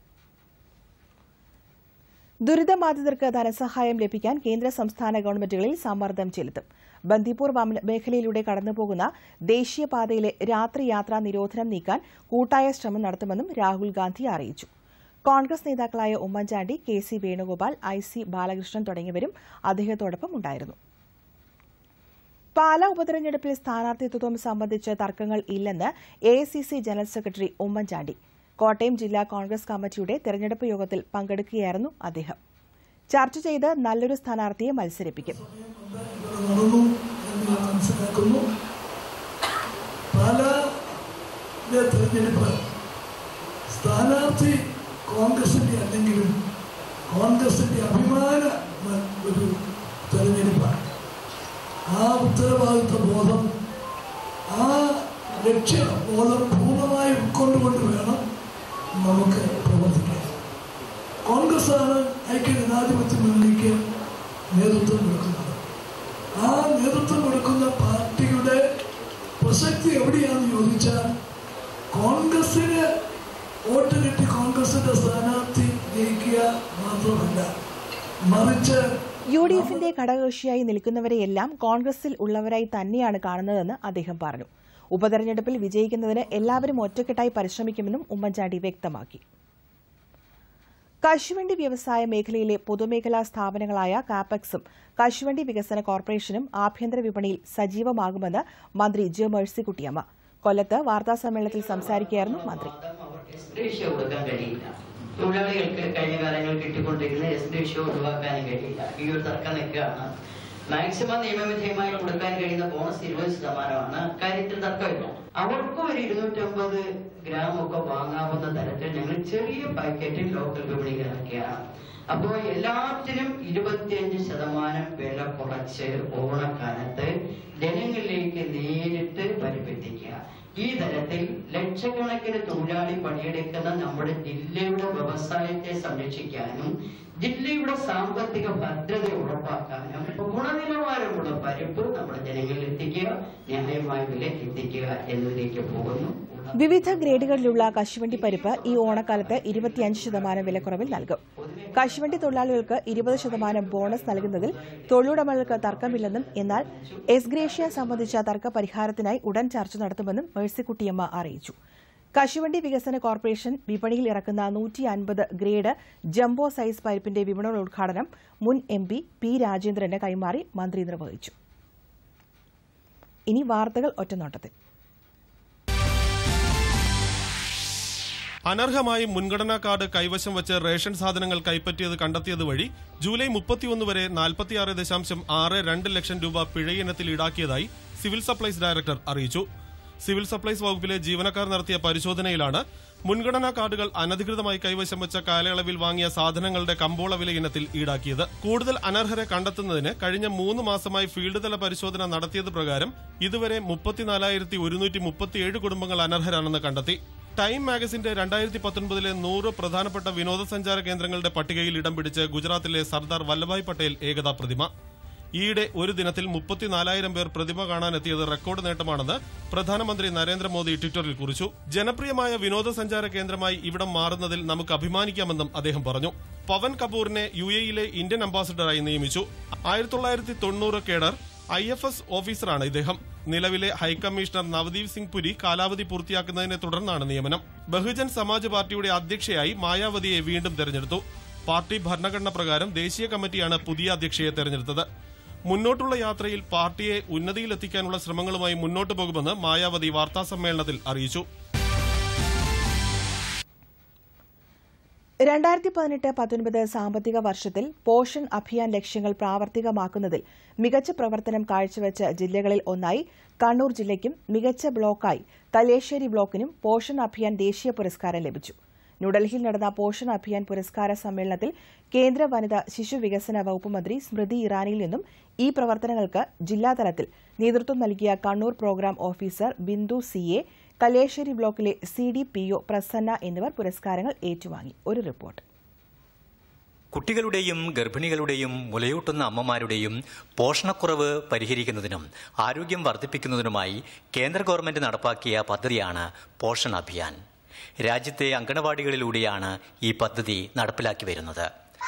ദുരിതബാധിതർക്ക് ധനസഹായം ലഭിക്കാൻ കേന്ദ്ര സംസ്ഥാന ഗവൺമെന്റുകളിൽ സമ്മർദ്ദം ചെലുത്തും ബന്ദിപ്പൂർ വമ- മേഖലയിലൂടെ കടന്നുപോകുന്ന ദേശീയപാതയിലെ രാത്രി യാത്രാ നിരോധനം നീക്കാൻ കൂട്ടായ ശ്രമം നടത്തുമെന്നും രാഹുൽ ഗാന്ധി അറിയിച്ചു കോൺഗ്രസ് നേതാക്കളായ Oommen Chandy K C Venugopal I C Balakrishnan തുടങ്ങിയവരും അദ്ദേഹത്തോടൊപ്പം ഉണ്ടായിരുന്നു പാലാ ഉപതെരഞ്ഞെടുപ്പിൽ സ്ഥാനാർത്ഥിത്വം സംബന്ധിച്ച് തർക്കങ്ങൾ ഇല്ലെന്ന് A general secretary Oommen Chandy Kottayam ജില്ലാ കോൺഗ്രസ് കമ്മിറ്റിയുടെ തെരഞ്ഞെടുപ്പ് യോഗത്തിൽ പങ്കെടുക്കുകയായിരുന്നു അദ്ദേഹം ചർച്ച ചെയ്ത് നല്ലൊരു സ്ഥാനാർത്ഥിയെ മത്സരിപ്പിക്കും നടന്നു എന്ന് ഞാൻ മനസ്സിലാക്കുന്നു പാലാ തെരഞ്ഞെടുപ്പ് സ്ഥാനാർത്ഥി കോൺഗ്രസിന്റെ അല്ലെങ്കിലും കോൺഗ്രസിന്റെ അഭിമാന മ- ഒരു തെരഞ്ഞെടുപ്പാണ് ആ ഉത്തരവാദിത്വ ബോധം ആ ലക്ഷ്യബോധം പൂർണ്ണമായി ഉൾക്കൊണ്ടുകൊണ്ട് വേണം നമുക്ക് പ്രവർത്തിക്കാൻ കോൺഗ്രസ്സാണ് ഐക്യ ജനാധിപത്യ മുന്നണിക്ക് നേതൃത്വം കൊടുക്കുന്നത് ആ നേതൃത്വം കൊടുക്കുന്ന പാർട്ടിയുടെ പ്രസക്തി എവിടെയാണെന്ന് ചോദിച്ചാൽ കോൺഗ്രസിന് വോട്ട് കിട്ടി കോൺഗ്രസിന്റെ സ്ഥാനാർത്ഥി ജയിക്കുക മാത്രമല്ല മറിച്ച് യു ഡി എഫിന്റെ ഘടകകക്ഷിയായി നിൽക്കുന്നവരെയെല്ലാം കോൺഗ്രസിൽ ഉള്ളവരായി തന്നെയാണ് കാണുന്നതെന്ന് അദ്ദേഹം പറഞ്ഞു ഉപതെരഞ്ഞെടുപ്പിൽ വിജയിക്കുന്നതിന് എല്ലാവരും ഒറ്റക്കെട്ടായി പരിശ്രമിക്കുമെന്നും ഉമ്മൻചാണ്ടി വ്യക്തമാക്കി കശുവണ്ടി വ്യവസായ മേഖലയിലെ പൊതുമേഖലാ സ്ഥാപനങ്ങളായ കാപ്പക്സും കശുവണ്ടി വികസന കോർപ്പറേഷനും ആഭ്യന്തര വിപണിയിൽ സജീവമാകുമെന്ന് മന്ത്രി ജെ മേഴ്സിക്കുട്ടിയമ്മ കൊല്ലത്ത് വാർത്താസമ്മേളനത്തിൽ സംസാരിക്കുകയായിരുന്നു മന്ത്രി എസ് റേഷ്യോ കൊടുക്കാൻ കഴിയില്ല തൊഴിലാളികൾക്ക് കഴിഞ്ഞ കാലങ്ങളിൽ കിട്ടിക്കൊണ്ടിരിക്കുന്ന എസ് റേഷ്യോ ഒഴിവാക്കാനും കഴിയില്ല ഈ ഒരു തർക്കം നിൽക്കുകയാണ് മാക്സിമം നിയമവിധേയമായി കൊടുക്കാൻ കഴിയുന്ന ബോണസ് ഇരുപത് ശതമാനമാണ് കാര്യത്തിൽ തർക്കമില്ല അവർക്കും ഒരു ഇരുന്നൂറ്റമ്പത് ഗ്രാം ഒക്കെ വാങ്ങാവുന്ന തരത്തിൽ ഞങ്ങൾ ചെറിയ പാക്കറ്റിൽ ലോക്കൽ വിപണിയിൽ ഇറക്കിയാണ് അപ്പോൾ എല്ലാത്തിനും ഇരുപത്തിയഞ്ച് ശതമാനം വില കുറച്ച് ഓണക്കാലത്ത് ജനങ്ങളിലേക്ക് നേരിട്ട് പരിപ്പെത്തിക്കുക ഈ തരത്തിൽ ലക്ഷക്കണക്കിന് തൊഴിലാളി പണിയെടുക്കുന്ന നമ്മുടെ ജില്ലയുടെ വ്യവസായത്തെ സംരക്ഷിക്കാനും ജില്ലയുടെ സാമ്പത്തിക ഭദ്രത ഉറപ്പാക്കാനും ഗുണനിലവാരമുള്ള പരിപ്പ് നമ്മുടെ ജനങ്ങളിൽ എത്തിക്കുക ന്യായമായ വിലയ്ക്ക് എത്തിക്കുക എന്നതിലേക്ക് പോകുന്നു വിവിധ ഗ്രേഡുകളിലുള്ള കശുവണ്ടി പരിപ്പ് ഈ ഓണക്കാലത്ത് ഇരുപത്തിയഞ്ച് ശതമാനം വിലക്കുറവിൽ നൽകും കശുവണ്ടി തൊഴിലാളികൾക്ക് ഇരുപത് ശതമാനം ബോണസ് നൽകുന്നതിൽ തൊഴിലുടമകൾക്ക് തർക്കമില്ലെന്നും എന്നാൽ എസ് ഗ്രേഷ്യ സംബന്ധിച്ച തർക്ക പരിഹാരത്തിനായി ഉടൻ ചർച്ച നടത്തുമെന്നും മേഴ്സിക്കുട്ടിയമ്മ അറിയിച്ചു കശുവണ്ടി വികസന കോർപ്പറേഷൻ വിപണിയിൽ ഇറക്കുന്ന നൂറ്റി അൻപത് ഗ്രേഡ് ജംബോ സൈസ് പരിപ്പിന്റെ വിപണനോദ്ഘാടനം മുൻ എം പി പി രാജേന്ദ്രന് കൈമാറി മന്ത്രി നിർവഹിച്ചു ഇനി വാർത്തകൾ ഒറ്റനോട്ടത്തിൽ അനർഹമായി മുൻഗണനാ കാർഡ് കൈവശം വെച്ച് റേഷൻ സാധനങ്ങൾ കൈപ്പറ്റിയത് കണ്ടെത്തിയത് വഴി ജൂലൈ മുപ്പത്തിയൊന്ന് വരെ നാൽപ്പത്തിയാറ് ദശാംശം ആറ് രണ്ട് ലക്ഷം രൂപ പിഴയിനത്തിൽ ഈടാക്കിയതായി സിവിൽ സപ്ലൈസ് ഡയറക്ടർ അറിയിച്ചു സിവിൽ സപ്ലൈസ് വകുപ്പിലെ ജീവനക്കാർ നടത്തിയ പരിശോധനയിലാണ് മുൻഗണനാ കാർഡുകൾ അനധികൃതമായി കൈവശം വെച്ച കാലയളവിൽ വാങ്ങിയ സാധനങ്ങളുടെ കമ്പോള വില ഇനത്തിൽ ഈടാക്കിയത് കൂടുതൽ അനർഹരെ കണ്ടെത്തുന്നതിന് കഴിഞ്ഞ മൂന്ന് മാസമായി ഫീൽഡ് തല പരിശോധന നടത്തിയത് പ്രകാരം ഇതുവരെ മുപ്പത്തിനാലായിരത്തി ഒരുന്നൂറ്റി മുപ്പത്തിയേഴ് കുടുംബങ്ങൾ അനർഹരാണെന്ന് കണ്ടെത്തി ടൈം മാഗസിന്റെ രണ്ടായിരത്തി പത്തൊൻപതിലെ നൂറ് പ്രധാനപ്പെട്ട വിനോദസഞ്ചാര കേന്ദ്രങ്ങളുടെ പട്ടികയിൽ ഇടം പിടിച്ച് ഗുജറാത്തിലെ സർദാർ വല്ലഭായ് പട്ടേൽ ഏകതാ പ്രതിമ ഈയിടെ ഒരു ദിനത്തിൽ മുപ്പത്തിനാലായിരം പേർ പ്രതിമ കാണാനെത്തിയത് റെക്കോർഡ് നേട്ടമാണെന്ന് പ്രധാനമന്ത്രി നരേന്ദ്രമോദി ട്വിറ്ററിൽ കുറിച്ചു ജനപ്രിയമായ വിനോദസഞ്ചാര കേന്ദ്രമായി ഇവിടം മാറുന്നതിൽ നമുക്ക് അഭിമാനിക്കാമെന്നും അദ്ദേഹം പറഞ്ഞു പവൻ കപൂറിനെ യു എയിലെ ഇന്ത്യൻ അംബാസിഡറായി നിയമിച്ചു ആയിരത്തി തൊള്ളായിരത്തി തൊണ്ണൂറ് കേഡർ ഐ എഫ് എസ് ഓഫീസറാണ് ഇദ്ദേഹം നിലവിലെ ഹൈക്കമ്മീഷണർ നവദീപ് സിംഗ് പുരി കാലാവധി പൂർത്തിയാക്കുന്നതിനെ തുടർന്നാണ് നിയമനം ബഹുജൻ സമാജ് പാർട്ടിയുടെ അധ്യക്ഷയായി മായാവതിയെ വീണ്ടും തെരഞ്ഞെടുത്തു പാർട്ടി ഭരണഘടന പ്രകാരം ദേശീയ കമ്മിറ്റിയാണ് പുതിയ അധ്യക്ഷയെ തെരഞ്ഞെടുത്തത് മുന്നോട്ടുള്ള യാത്രയിൽ പാർട്ടിയെ ഉന്നതിയിലെത്തിക്കാനുള്ള ശ്രമങ്ങളുമായി മുന്നോട്ടു പോകുമെന്ന് മായാവതി വാർത്താസമ്മേളനത്തിൽ അറിയിച്ചു രണ്ടായിരത്തി പതിനെട്ട് പത്തൊൻപത് സാമ്പത്തിക വർഷത്തിൽ പോഷൺ അഭിയാൻ ലക്ഷ്യങ്ങൾ പ്രാവർത്തികമാക്കുന്നതിൽ മികച്ച പ്രവർത്തനം കാഴ്ചവെച്ച ജില്ലകളിൽ ഒന്നായി കണ്ണൂർ ജില്ലയ്ക്കും മികച്ച ബ്ലോക്കായി തലേശ്ശേരി ബ്ലോക്കിനും പോഷൺ അഭിയാൻ ദേശീയ പുരസ്കാരം ലഭിച്ചു ന്യൂഡൽഹിയിൽ നടന്ന പോഷൺ അഭിയാൻ പുരസ്കാര സമ്മേളനത്തിൽ കേന്ദ്ര വനിതാ ശിശു വികസന വകുപ്പ് മന്ത്രി സ്മൃതി ഇറാനിയിൽ നിന്നും ഈ പ്രവർത്തനങ്ങൾക്ക് ജില്ലാതലത്തിൽ നേതൃത്വം നൽകിയ Kannur programme officer Bindu C A Kalliasseri ബ്ലോക്കിലെ C D P O Prasanna എന്നിവർ പുരസ്കാരങ്ങൾ ഏറ്റുവാങ്ങി ഒരു റിപ്പോർട്ട് കുട്ടികളുടെയും ഗർഭിണികളുടെയും മുലയൂട്ടുന്ന അമ്മമാരുടെയും പോഷണക്കുറവ് പരിഹരിക്കുന്നതിനും ആരോഗ്യം വർദ്ധിപ്പിക്കുന്നതിനുമായി കേന്ദ്ര ഗവൺമെന്റ് നടപ്പാക്കിയ പദ്ധതിയാണ് പോഷൺ അഭിയാൻ രാജ്യത്തെ അങ്കണവാടികളിലൂടെയാണ് ഈ പദ്ധതി നടപ്പിലാക്കി വരുന്നത്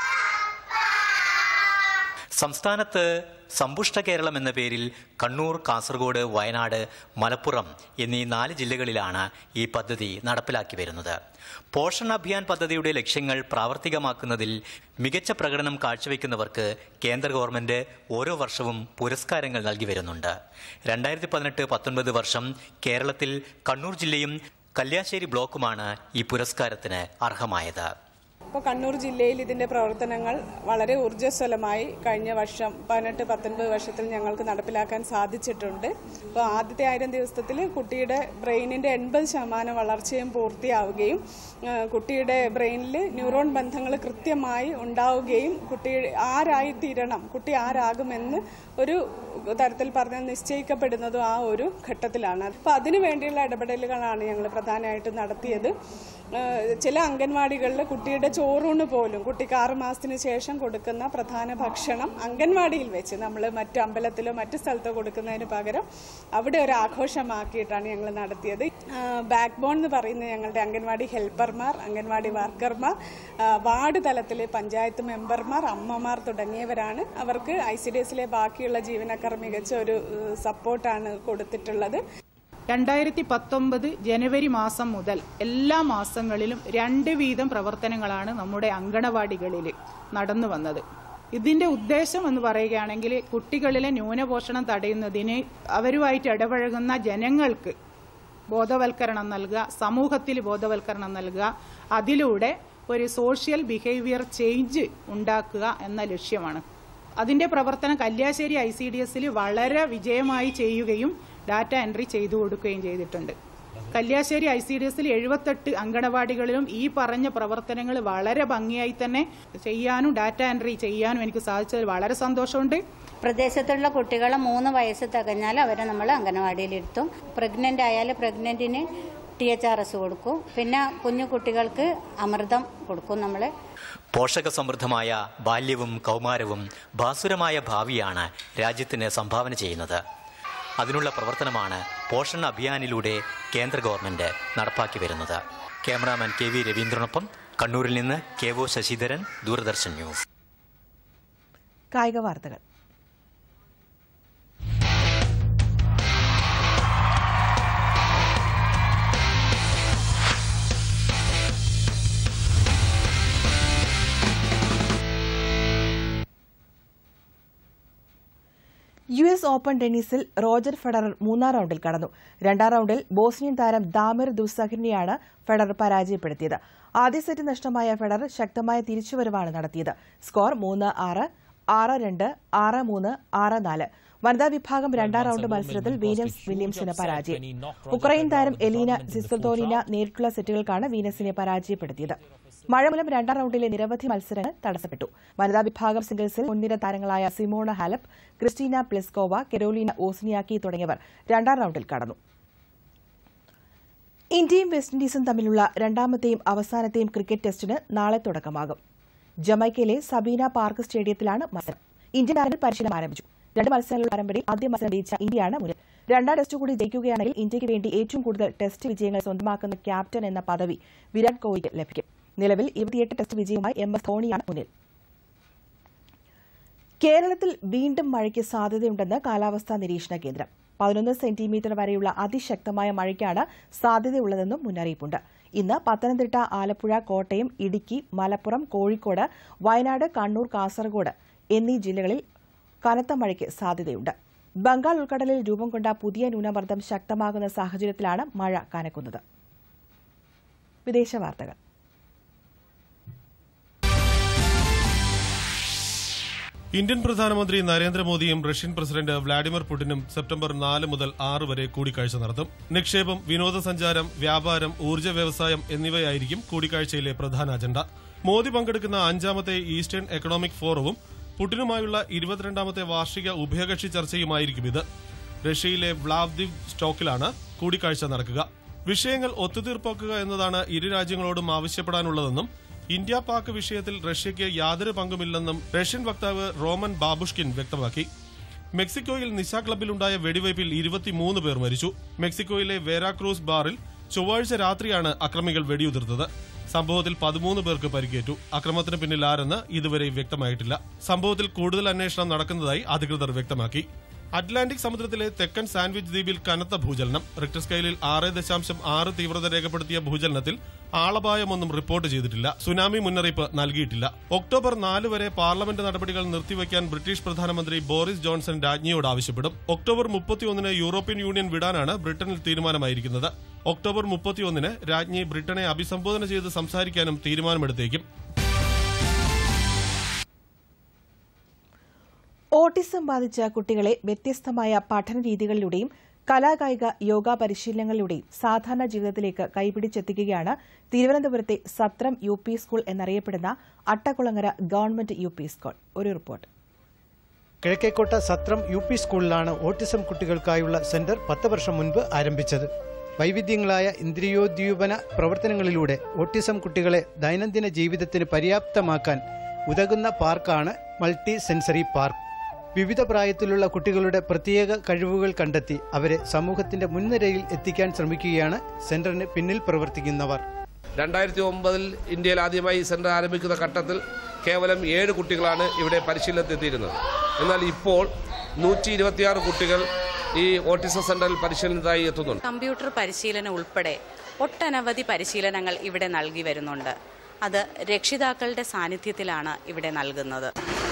സംസ്ഥാനത്ത് സമ്പുഷ്ട കേരളം എന്ന പേരിൽ കണ്ണൂർ കാസർഗോഡ് വയനാട് മലപ്പുറം എന്നീ നാല് ജില്ലകളിലാണ് ഈ പദ്ധതി നടപ്പിലാക്കി വരുന്നത് പോഷൺ അഭിയാൻ പദ്ധതിയുടെ ലക്ഷ്യങ്ങൾ പ്രാവർത്തികമാക്കുന്നതിൽ മികച്ച പ്രകടനം കാഴ്ചവെക്കുന്നവർക്ക് കേന്ദ്ര ഗവൺമെന്റ് ഓരോ വർഷവും പുരസ്കാരങ്ങൾ നൽകി വരുന്നുണ്ട് രണ്ടായിരത്തി പതിനെട്ട് പത്തൊൻപത് വർഷം കേരളത്തിൽ കണ്ണൂർ ജില്ലയും കല്യാശ്ശേരി ബ്ലോക്കുമാണ് ഈ പുരസ്കാരത്തിന് അർഹമായത് ഇപ്പോൾ കണ്ണൂർ ജില്ലയിൽ ഇതിന്റെ പ്രവർത്തനങ്ങൾ വളരെ ഊർജ്ജസ്വലമായി കഴിഞ്ഞ വർഷം പതിനെട്ട് പത്തൊൻപത് വർഷത്തിൽ ഞങ്ങൾക്ക് നടപ്പിലാക്കാൻ സാധിച്ചിട്ടുണ്ട് അപ്പോൾ ആദ്യത്തെ ആയിരം ദിവസത്തിൽ കുട്ടിയുടെ ബ്രെയിനിന്റെ എൺപത് ശതമാനം വളർച്ചയും പൂർത്തിയാവുകയും ആ, കുട്ടിയുടെ ബ്രെയിനിൽ ന്യൂറോൺ ബന്ധങ്ങൾ കൃത്യമായി ഉണ്ടാവുകയും കുട്ടി ആരായി തീരണം കുട്ടി ആരാകുമെന്ന് ഒരു തരത്തിൽ പറഞ്ഞ് നിശ്ചയിക്കപ്പെടുന്നതും ആ ഒരു ഘട്ടത്തിലാണ് അപ്പോൾ അതിനു വേണ്ടിയുള്ള ഇടപെടലുകളാണ് ഞങ്ങൾ പ്രധാനമായിട്ടും നടത്തിയത് ഏഹ് ചില അംഗൻവാടികളിൽ കുട്ടിയുടെ ചോറൂണ് പോലും കുട്ടിക്ക് ആറ് മാസത്തിന് ശേഷം കൊടുക്കുന്ന പ്രധാന ഭക്ഷണം അംഗൻവാടിയിൽ വെച്ച് നമ്മൾ മറ്റു അമ്പലത്തിലോ മറ്റു സ്ഥലത്തോ കൊടുക്കുന്നതിന് പകരം അവിടെ ഒരു ആഘോഷമാക്കിയിട്ടാണ് ഞങ്ങൾ നടത്തിയത് ബാക്ക് ബോൺ എന്ന് പറയുന്ന ഞങ്ങളുടെ അംഗൻവാടി ഹെൽപ്പർമാർ അംഗൻവാടി വർക്കർമാർ ആ, വാർഡ് തലത്തിലെ പഞ്ചായത്ത് മെമ്പർമാർ അമ്മമാർ തുടങ്ങിയവരാണ് അവർക്ക് ഐ സി ഡി എസിലെ ബാക്കിയുള്ള ജീവനക്കാർ മികച്ച ഒരു ഏഹ്, സപ്പോർട്ടാണ് കൊടുത്തിട്ടുള്ളത് രണ്ടായിരത്തി പത്തൊമ്പത് ജനുവരി മാസം മുതൽ എല്ലാ മാസങ്ങളിലും രണ്ട് വീതം പ്രവർത്തനങ്ങളാണ് നമ്മുടെ അങ്കണവാടികളിൽ നടന്നു വന്നത് ഇതിന്റെ ഉദ്ദേശം എന്ന് പറയുകയാണെങ്കിൽ കുട്ടികളിലെ ന്യൂനപോഷണം തടയുന്നതിന് അവരുമായിട്ട് ഇടപഴകുന്ന ജനങ്ങൾക്ക് ബോധവൽക്കരണം നൽകുക സമൂഹത്തിൽ ബോധവൽക്കരണം നൽകുക അതിലൂടെ ഒരു സോഷ്യൽ ബിഹേവിയർ ചേഞ്ച് ഉണ്ടാക്കുക എന്ന ലക്ഷ്യമാണ് അതിന്റെ പ്രവർത്തനം കല്യാശ്ശേരി ഐ സി ഡി എസിൽ വളരെ വിജയമായി ചെയ്യുകയും ഡാറ്റ എൻട്രി ചെയ്തു കൊടുക്കുകയും ചെയ്തിട്ടുണ്ട് കല്യാശ്ശേരി ഐ സി ഡി എസിൽ എഴുപത്തെട്ട് അങ്കണവാടികളിലും ഈ പറഞ്ഞ പ്രവർത്തനങ്ങൾ വളരെ ഭംഗിയായി തന്നെ ചെയ്യാനും ഡാറ്റ എൻട്രി ചെയ്യാനും എനിക്ക് സാധിച്ചതിൽ വളരെ സന്തോഷമുണ്ട് പ്രദേശത്തുള്ള കുട്ടികളെ മൂന്ന് വയസ്സ് തികഞ്ഞാൽ അവരെ നമ്മൾ അംഗനവാടിയിലിരുത്തും പ്രഗ്നൻ്റ് ആയാൽ പ്രഗ്നൻറ്റിന് ടി എച്ച് ആർ എസ് കൊടുക്കും പിന്നെ കുഞ്ഞു കുട്ടികൾക്ക് അമൃതം കൊടുക്കും നമ്മൾ പോഷക സമൃദ്ധമായ ബാല്യവും കൗമാരവും ഭാസുരമായ ഭാവിയാണ് രാജ്യത്തിന് സംഭാവന ചെയ്യുന്നത് അതിനുള്ള പ്രവർത്തനമാണ് പോഷൺ അഭിയാനിലൂടെ കേന്ദ്ര ഗവൺമെന്റ് നടപ്പാക്കി വരുന്നത് ക്യാമറാമാൻ കെ വി രവീന്ദ്രനൊപ്പം കണ്ണൂരിൽ നിന്ന് K O Sasidharan Doordarshan news കായിക വാർത്തകൾ യു എസ് ഓപ്പൺ ടെന്നീസിൽ റോജർ ഫെഡറർ മൂന്നാം റൌണ്ടിൽ കടന്നു രണ്ടാം റൌണ്ടിൽ ബോസ്നിയൻ താരം ദാമിർ ദുസഹിറിനെയാണ് ഫെഡറർ പരാജയപ്പെടുത്തിയത് ആദ്യ സെറ്റ് നഷ്ടമായ ഫെഡറർ ശക്തമായ തിരിച്ചുവരവാണ് നടത്തിയത് സ്കോർ മൂന്ന് ആറ് ആറ് രണ്ട് ആറ് മൂന്ന് ആറ് നാല് വനിതാ വിഭാഗം രണ്ടാം റൌണ്ട് മത്സരത്തിൽ വീനസ് വില്യംസിന് പരാജയം ഉക്രൈൻ താരം എലീന സിസ്തോലിന നേരിട്ടുള്ള സെറ്റുകൾക്കാണ് വീനസിനെ പരാജയപ്പെടുത്തിയത് മഴ മൂലം രണ്ടാം റൌണ്ടിലെ നിരവധി മത്സരങ്ങൾ തടസ്സപ്പെട്ടു വനിതാ വിഭാഗം സിംഗിൾസിൽ മുൻനിര താരങ്ങളായ Simona Halep Kristina Pliskova Caroline Wozniacki തുടങ്ങിയവർ രണ്ടാം റൌണ്ടിൽ കടന്നു ഇന്ത്യയും വെസ്റ്റ് ഇൻഡീസും തമ്മിലുള്ള രണ്ടാമത്തെയും അവസാനത്തെയും ക്രിക്കറ്റ് ടെസ്റ്റിന് നാളെ തുടക്കമാകും ജമൈക്കയിലെ സബീന പാർക്ക് സ്റ്റേഡിയത്തിലാണ് മത്സരം ഇന്ത്യൻ താരങ്ങൾ പരിശീലനം ആരംഭിച്ചു രണ്ട് മത്സരങ്ങളുടെ പരമ്പരയിൽ ആദ്യ മത്സരം ജയിച്ച ഇന്ത്യയാണ് മുന്നിൽ രണ്ടാം ടെസ്റ്റ് കൂടി ജയിക്കുകയാണെങ്കിൽ ഇന്ത്യയ്ക്ക് വേണ്ടി ഏറ്റവും കൂടുതൽ ടെസ്റ്റ് വിജയങ്ങൾ സ്വന്തമാക്കുന്ന ക്യാപ്റ്റൻ എന്ന പദവി വിരാട് കോഹ്ലിക്ക് ലഭിക്കും നിലവിൽ ഇരുപത്തിയെട്ട് ടെസ്റ്റ് വിജയവുമായി എം എസ് ധോണിയാണ് മുന്നിൽ കേരളത്തിൽ വീണ്ടും മഴയ്ക്ക് സാധ്യതയുണ്ടെന്ന് കാലാവസ്ഥാ നിരീക്ഷണ കേന്ദ്രം പതിനൊന്ന് സെന്റിമീറ്റർ വരെയുള്ള അതിശക്തമായ മഴയ്ക്കാണ് സാധ്യതയുള്ളതെന്നും മുന്നറിയിപ്പുണ്ട് ഇന്ന് പത്തനംതിട്ട ആലപ്പുഴ കോട്ടയം ഇടുക്കി മലപ്പുറം കോഴിക്കോട് വയനാട് കണ്ണൂർ കാസർഗോഡ് എന്നീ ജില്ലകളിൽ കനത്ത മഴയ്ക്ക് സാധ്യതയുണ്ട് ബംഗാൾ ഉൾക്കടലിൽ രൂപം കൊണ്ട പുതിയ ന്യൂനമർദ്ദം ശക്തമാകുന്ന സാഹചര്യത്തിലാണ് മഴ കനക്കുന്നത് വിദേശ വാർത്തകൾ ഇന്ത്യൻ പ്രധാനമന്ത്രി നരേന്ദ്രമോദിയും റഷ്യൻ പ്രസിഡന്റ് വ്ളാഡിമിർ പുടിനും സെപ്റ്റംബർ നാല് മുതൽ ആറ് വരെ കൂടിക്കാഴ്ച നടത്തും നിക്ഷേപം വിനോദസഞ്ചാരം വ്യാപാരം ഊർജ്ജ വ്യവസായം എന്നിവയായിരിക്കും കൂടിക്കാഴ്ചയിലെ പ്രധാന അജണ്ട മോദി പങ്കെടുക്കുന്ന അഞ്ചാമത്തെ ഈസ്റ്റേൺ എക്കണോമിക് ഫോറവും പുടിനുമായുള്ള ഇരുപത്തിരണ്ടാമത്തെ വാർഷിക ഉഭയകക്ഷി ചർച്ചയുമായിരിക്കും ഇത് റഷ്യയിലെ വ്ളാവ്ദിവ് സ്റ്റോക്കിലാണ് കൂടിക്കാഴ്ച നടക്കുക വിഷയങ്ങൾ ഒത്തുതീർപ്പാക്കുക എന്നതാണ് ഇരു രാജ്യങ്ങളോടും ആവശ്യപ്പെടാനുള്ളതെന്നും ഇന്ത്യ പാക് വിഷയത്തിൽ റഷ്യയ്ക്ക് യാതൊരു പങ്കുമില്ലെന്നും റഷ്യൻ വക്താവ് റോമൻ ബാബുഷ്കിൻ വ്യക്തമാക്കി മെക്സിക്കോയിൽ നിശാ ക്ലബിലുണ്ടായ വെടിവയ്പിൽ ഇരുപത്തിമൂന്ന് പേർ മരിച്ചു മെക്സിക്കോയിലെ വേരാക്രൂസ് ബാറിൽ ചൊവ്വാഴ്ച രാത്രിയാണ് അക്രമികൾ വെടിയുതിർത്തത് സംഭവത്തിൽ പതിമൂന്ന് പേർക്ക് പരിക്കേറ്റു അക്രമത്തിന് പിന്നിൽ ആരെന്ന് ഇതുവരെ വ്യക്തമായിട്ടില്ല സംഭവത്തിൽ കൂടുതൽ അന്വേഷണം നടക്കുന്നതായി അധികൃതർ വ്യക്തമാക്കി അറ്റ്ലാന്റിക് സമുദ്രത്തിലെ തെക്കൻ സാൻഡ്വിച്ച് ദ്വീപിൽ കനത്ത ഭൂചലനം റിക്ടർ സ്കെയിലിൽ ആറ് ദശാംശം ആറ് തീവ്രത രേഖപ്പെടുത്തിയ ഭൂചലനത്തിൽ ആളപായമൊന്നും റിപ്പോർട്ട് ചെയ്തിട്ടില്ല സുനാമി മുന്നറിയിപ്പ് നൽകിയിട്ടില്ല ഒക്ടോബർ നാല് വരെ പാർലമെന്റ് നടപടികൾ നിർത്തിവെക്കാൻ ബ്രിട്ടീഷ് പ്രധാനമന്ത്രി ബോറിസ് ജോൺസൺ രാജ്ഞിയോട് ആവശ്യപ്പെടും ഒക്ടോബർ മുപ്പത്തിയൊന്നിന് യൂറോപ്യൻ യൂണിയൻ വിടാനാണ് ബ്രിട്ടനിൽ തീരുമാനമായിരിക്കുന്നത് ഒക്ടോബർ മുപ്പത്തിയൊന്നിന് രാജ്ഞി ബ്രിട്ടനെ അഭിസംബോധന ചെയ്ത് സംസാരിക്കാനും തീരുമാനമെടുത്തേക്കും ഓട്ടിസം ബാധിച്ച കുട്ടികളെ വ്യത്യസ്തമായ പഠന രീതികളിലൂടെയും കലാകായിക യോഗ പരിശീലനങ്ങളിലൂടെയും സാധാരണ ജീവിതത്തിലേക്ക് കൈപിടിച്ചെത്തിക്കുകയാണ് തിരുവനന്തപുരത്തെ സത്രം യു പി സ്കൂൾ എന്നറിയപ്പെടുന്ന Attakulangara government U P school ഒരു report Kizhakkekotta Sathram U P സ്കൂളിലാണ് ഓട്ടിസം കുട്ടികൾക്കായുള്ള സെന്റർ പത്ത് വർഷം മുൻപ് ആരംഭിച്ചത് വൈവിധ്യങ്ങളായ ഇന്ദ്രിയോദ്ദീപന പ്രവർത്തനങ്ങളിലൂടെ ഓട്ടിസം കുട്ടികളെ ദൈനംദിന ജീവിതത്തിന് പര്യാപ്തമാക്കാൻ ഉതകുന്ന പാർക്കാണ് മൾട്ടി സെൻസറി പാർക്ക് വിവിധ പ്രായത്തിലുള്ള കുട്ടികളുടെ പ്രത്യേക കഴിവുകൾ കണ്ടെത്തി അവരെ സമൂഹത്തിന്റെ മുൻനിരയിൽ എത്തിക്കാൻ ശ്രമിക്കുകയാണ് സെന്ററിന് പിന്നിൽ പ്രവർത്തിക്കുന്നവർ രണ്ടായിരത്തി ഒമ്പതിൽ ഇന്ത്യയിൽ ആദ്യമായി ഈ സെന്റർ ആരംഭിക്കുന്ന ഘട്ടത്തിൽ കേവലം ഏഴ് കുട്ടികളാണ് ഇവിടെ പരിശീലനത്തിലെത്തിയിരുന്നത് എന്നാൽ ഇപ്പോൾ നൂറ്റി ഇരുപത്തിയാറ് കുട്ടികൾ ഈ ഓട്ടിസം സെന്ററിൽ പരിശീലനത്തിനായി എത്തുന്നുണ്ട് കമ്പ്യൂട്ടർ പരിശീലനം ഉൾപ്പെടെ ഒട്ടനവധി പരിശീലനങ്ങൾ ഇവിടെ നൽകി വരുന്നുണ്ട് അത് രക്ഷിതാക്കളുടെ സാന്നിധ്യത്തിലാണ് ഇവിടെ നൽകുന്നത്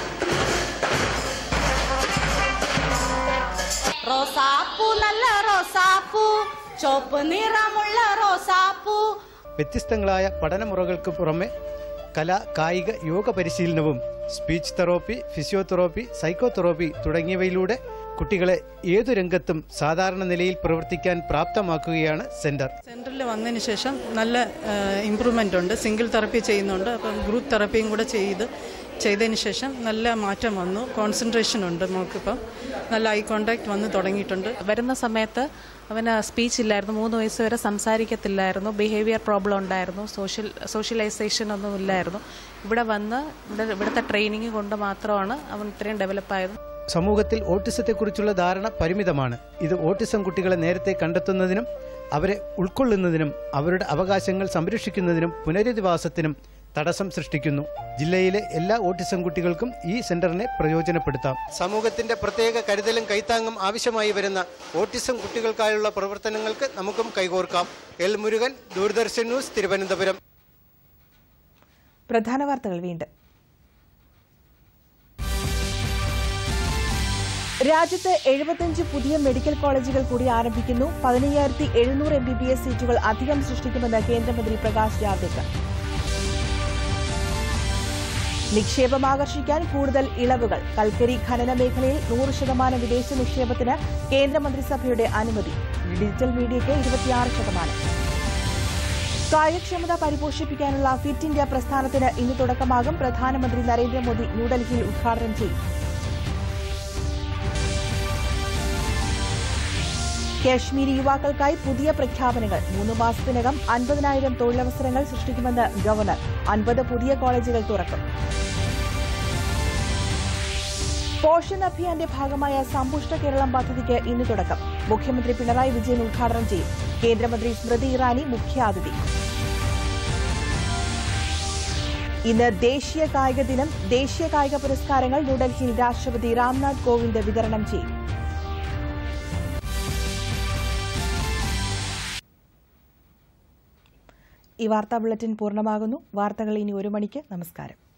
റോസാപ്പൂ നല്ല റോസാപ്പൂ ചുവപ്പ് നിറമുള്ള റോസാപ്പൂ വ്യത്യസ്തങ്ങളായ പഠനമുറകൾക്ക് പുറമെ കല കായിക യോഗ പരിശീലനവും സ്പീച്ച് തെറാപ്പി ഫിസിയോതെറാപ്പി സൈക്കോതെറാപ്പി തുടങ്ങിയവയിലൂടെ കുട്ടികളെ ഏതു രംഗത്തും സാധാരണ നിലയിൽ പ്രവർത്തിക്കാൻ പ്രാപ്തമാക്കുകയാണ് സെന്റർ സെൻറ്ററിൽ വന്നതിന് ശേഷം നല്ല ഇമ്പ്രൂവ്മെൻ്റ് ഉണ്ട് സിംഗിൾ തെറപ്പി ചെയ്യുന്നുണ്ട് അപ്പം ഗ്രൂപ്പ് തെറപ്പിയും കൂടെ ചെയ്ത് ചെയ്തതിന് ശേഷം നല്ല മാറ്റം വന്നു കോൺസെൻട്രേഷൻ ഉണ്ട് നമുക്കിപ്പം നല്ല ഐ കോണ്ടാക്ട് വന്ന് തുടങ്ങിയിട്ടുണ്ട് വരുന്ന സമയത്ത് അവന് സ്പീച്ച് ഇല്ലായിരുന്നു മൂന്ന് വയസ്സ് വരെ സംസാരിക്കത്തില്ലായിരുന്നു ബിഹേവിയർ പ്രോബ്ലം ഉണ്ടായിരുന്നു സോഷ്യൽ സോഷ്യലൈസേഷൻ ഒന്നും ഇല്ലായിരുന്നു ഇവിടെ വന്ന് ഇവിടെ ഇവിടുത്തെ ട്രെയിനിങ് കൊണ്ട് മാത്രമാണ് അവൻ ഇത്രയും ഡെവലപ്പായത് സമൂഹത്തിൽ ഓട്ടിസത്തെക്കുറിച്ചുള്ള ധാരണ പരിമിതമാണ് ഇത് ഓട്ടിസം കുട്ടികളെ നേരത്തെ കണ്ടെത്തുന്നതിനും അവരെ ഉൾക്കൊള്ളുന്നതിനും അവരുടെ അവകാശങ്ങൾ സംരക്ഷിക്കുന്നതിനും പുനരധിവാസത്തിനും തടസ്സം സൃഷ്ടിക്കുന്നു ജില്ലയിലെ എല്ലാ ഓട്ടിസം കുട്ടികൾക്കും ഈ സെന്ററിനെ പ്രയോജനപ്പെടുത്താം സമൂഹത്തിന്റെ പ്രത്യേക കരുതലും കൈത്താങ്ങും ആവശ്യമായി വരുന്ന ഓട്ടിസം കുട്ടികൾക്കായുള്ള പ്രവർത്തനങ്ങൾക്ക് നമുക്കും കൈകോർക്കാം എൽ മുരുകൻ ദൂരദർശൻ ന്യൂസ് തിരുവനന്തപുരം പ്രധാന വാർത്തകൾ വീണ്ടും രാജ്യത്ത് എഴുപത്തിയഞ്ച് പുതിയ മെഡിക്കൽ കോളേജുകൾ കൂടി ആരംഭിക്കുന്നു പതിനയ്യായിരത്തി എഴുന്നൂറ് എം ബി ബി എസ് സീറ്റുകൾ അധികം സൃഷ്ടിക്കുമെന്ന് കേന്ദ്രമന്ത്രി പ്രകാശ് ജാവ്ദേക്കർ നിക്ഷേപം ആകർഷിക്കാൻ കൂടുതൽ ഇളവുകൾ കൽക്കരി ഖനന മേഖലയിൽ നൂറ് ശതമാനം വിദേശ നിക്ഷേപത്തിന് കേന്ദ്രമന്ത്രിസഭയുടെ അനുമതി ഡിജിറ്റൽ മീഡിയയ്ക്ക് ഇരുപത്തിയാറ് ശതമാനം കാര്യക്ഷമത പരിപോഷിപ്പിക്കാനുള്ള ഫിറ്റ് ഇന്ത്യ പ്രസ്ഥാനത്തിന് ഇന്ന് തുടക്കമാകും പ്രധാനമന്ത്രി നരേന്ദ്രമോദി ന്യൂഡൽഹിയിൽ ഉദ്ഘാടനം ചെയ്യും കാശ്മീരി യുവാക്കൾക്കായി പുതിയ പ്രഖ്യാപനങ്ങൾ മൂന്ന് മാസത്തിനകം അൻപതിനായിരം തൊഴിലവസരങ്ങൾ സൃഷ്ടിക്കുമെന്ന് ഗവർണർ അൻപത് പുതിയ കോളേജുകൾ തുറക്കും പോഷൻ അഭിയാന്റെ ഭാഗമായ സമ്പുഷ്ട കേരളം പദ്ധതിക്ക് ഇന്ന് തുടക്കം മുഖ്യമന്ത്രി പിണറായി വിജയൻ ഉദ്ഘാടനം ചെയ്യും കേന്ദ്രമന്ത്രി സ്മൃതി ഇറാനി മുഖ്യാതിഥി ഇന്ന് ദേശീയ കായിക ദിനം ദേശീയ കായിക പുരസ്കാരങ്ങൾ ന്യൂഡൽഹിയിൽ രാഷ്ട്രപതി രാംനാഥ് കോവിന്ദ് വിതരണം ചെയ്യും ഈ വാർത്താ ബുള്ളറ്റിൻ പൂർണ്ണമാകുന്നു വാർത്തകൾ ഇനി ഒരു മണിക്ക് നമസ്കാരം